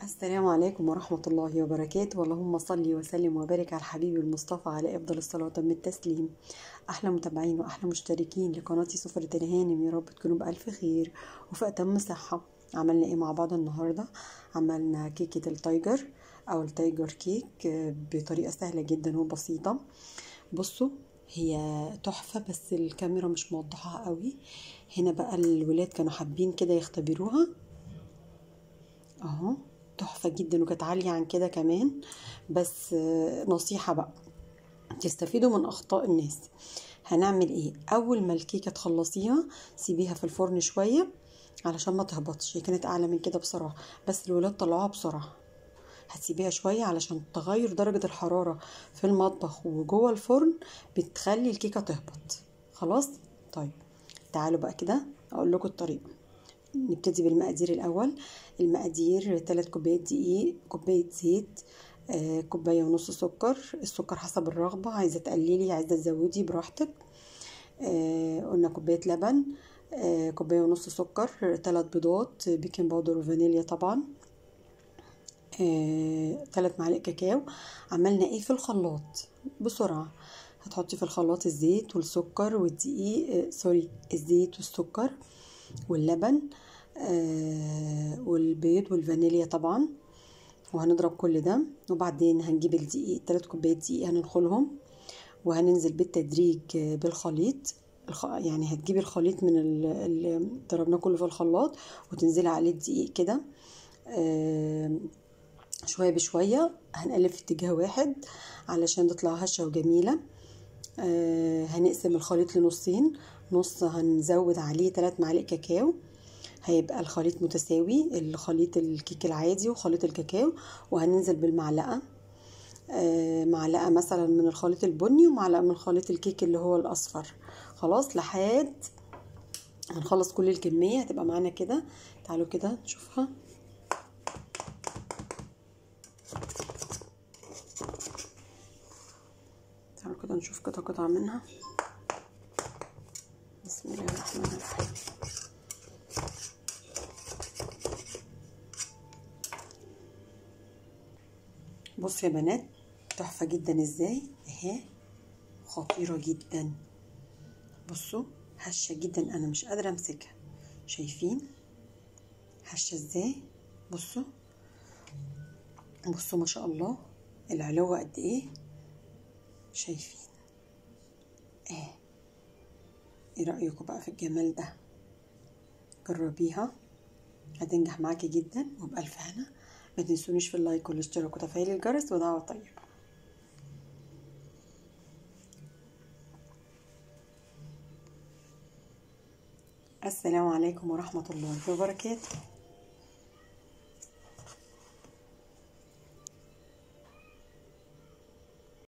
السلام عليكم ورحمة الله وبركاته اللهم صل وسلم وبارك على الحبيب المصطفى على أفضل الصلاة وتم التسليم أحلى متابعين وأحلى مشتركين لقناتي سفرة الهانم يا رب تكونوا بألف خير وفي أتم صحة عملنا إيه مع بعض النهاردة عملنا كيكة التايجر أو التايجر كيك بطريقة سهلة جدا وبسيطة بصوا هي تحفة بس الكاميرا مش موضحها قوي هنا بقى الولاد كانوا حابين كده يختبروها اهو تحفة جدا وكانت عالية عن كده كمان بس نصيحة بقى تستفيدوا من أخطاء الناس هنعمل ايه أول ما الكيكة تخلصيها سيبيها في الفرن شوية علشان ما تهبطش هي كانت أعلى من كده بصراحة بس الولاد طلعوها بسرعة هتسيبيها شوية علشان تغير درجة الحرارة في المطبخ وجوه الفرن بتخلي الكيكة تهبط خلاص طيب تعالوا بقى كده أقول لكم الطريقة نبتدي بالمقادير الأول المقادير تلات كوبايات دقيق كوباية زيت آه، كوباية ونص سكر السكر حسب الرغبة عايزة تقللي عايزة تزودي براحتك آه، قلنا كوباية لبن آه، كوباية ونص سكر تلات بيضات بيكنج باودر وفانيليا طبعا تلات معالق كاكاو عملنا ايه في الخلاط بسرعة هتحطي في الخلاط الزيت والسكر والدقيق سوري الزيت والسكر واللبن آه والبيض والفانيليا طبعا وهنضرب كل ده وبعدين هنجيب الدقيق تلات كوبايات دقيق هننخلهم وهننزل بالتدريج بالخليط الخ... يعني هتجيبي الخليط من اللي ضربناه كله في الخلاط وتنزلي عليه الدقيق كده آه شويه بشويه هنقلب في اتجاه واحد علشان تطلع هشه وجميله آه هنقسم الخليط لنصين نص هنزود عليه 3 معالق كاكاو هيبقى الخليط متساوي الخليط الكيك العادي وخليط الكاكاو وهننزل بالمعلقه آه معلقه مثلا من الخليط البني ومعلقه من خليط الكيك اللي هو الاصفر خلاص لحد هنخلص كل الكميه هتبقى معانا كده تعالوا كده نشوفها تعالوا كده نشوف كده قطعه منها بسم الله الرحمن الرحيم بصوا يا بنات تحفه جدا ازاي اهي خطيره جدا بصوا هشه جدا انا مش قادره امسكها شايفين هشه ازاي بصوا بصوا ما شاء الله العلوه قد ايه شايفين ايه ايه رأيكم بقى في الجمال ده جربيها هتنجح معاكي جدا وبألف هنا ما تنسونيش في اللايك والاشتراك وتفعيل الجرس ودعوة طيبة السلام عليكم ورحمة الله وبركاته